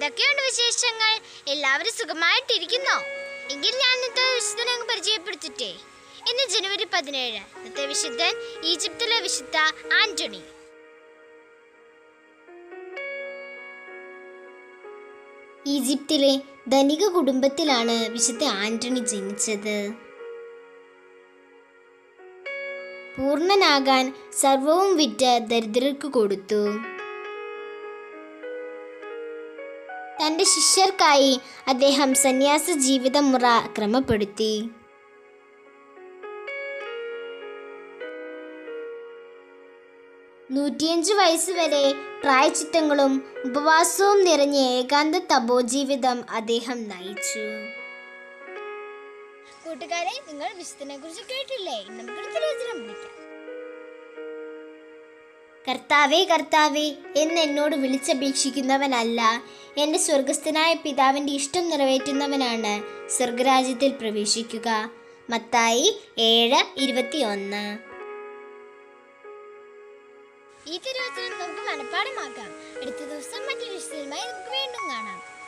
എന്തൊക്കെയുണ്ട് വിശേഷങ്ങൾ എല്ലാവരും സുഖമായിട്ടിരിക്കുന്നോ എങ്കിൽ ഞാൻ ഇന്നത്തെ വിശുദ്ധനെ അങ്ങ് പരിചയപ്പെടുത്തിട്ടേ ഇന്ന് ജനുവരി പതിനേഴ് ഇന്നത്തെ വിശുദ്ധൻ ഈജിപ്തിലെ വിശുദ്ധ ആന്റണി ഈജിപ്തിലെ ധനിക കുടുംബത്തിലാണ് വിശുദ്ധ ആന്റണി ജനിച്ചത് പൂർണ്ണനാകാൻ സർവവും വിറ്റ് ദരിദ്രർക്ക് കൊടുത്തു തന്റെ ശിഷ്യർക്കായി അദ്ദേഹം സന്യാസ ജീവിതമുറ ക്രമപ്പെടുത്തി നൂറ്റിയഞ്ച് വയസ്സുവരെ പ്രായച്ചിത്തങ്ങളും ഉപവാസവും നിറഞ്ഞ ഏകാന്ത തപോജീവിതം അദ്ദേഹം നയിച്ചു കൂട്ടുകാരെ നിങ്ങൾ വിശുദ്ധനെ കുറിച്ച് കേട്ടില്ലേ ഇന്ന് നമുക്കൊരു തിരുവചനം വിളിക്കാം കർത്താവേ കർത്താവേ എന്ന് എന്നോട് വിളിച്ചപേക്ഷിക്കുന്നവനല്ല എൻ്റെ സ്വർഗസ്ഥനായ പിതാവിൻ്റെ ഇഷ്ടം നിറവേറ്റുന്നവനാണ് സ്വർഗരാജ്യത്തിൽ പ്രവേശിക്കുക മത്തായി ഏഴ് ഇരുപത്തിയൊന്ന് ഈ തിരുവചനം നമുക്ക് മനഃപ്പാടമാക്കാം അടുത്ത ദിവസം മറ്റൊരു വിശുദ്ധമായി നമുക്ക് വീണ്ടും കാണാം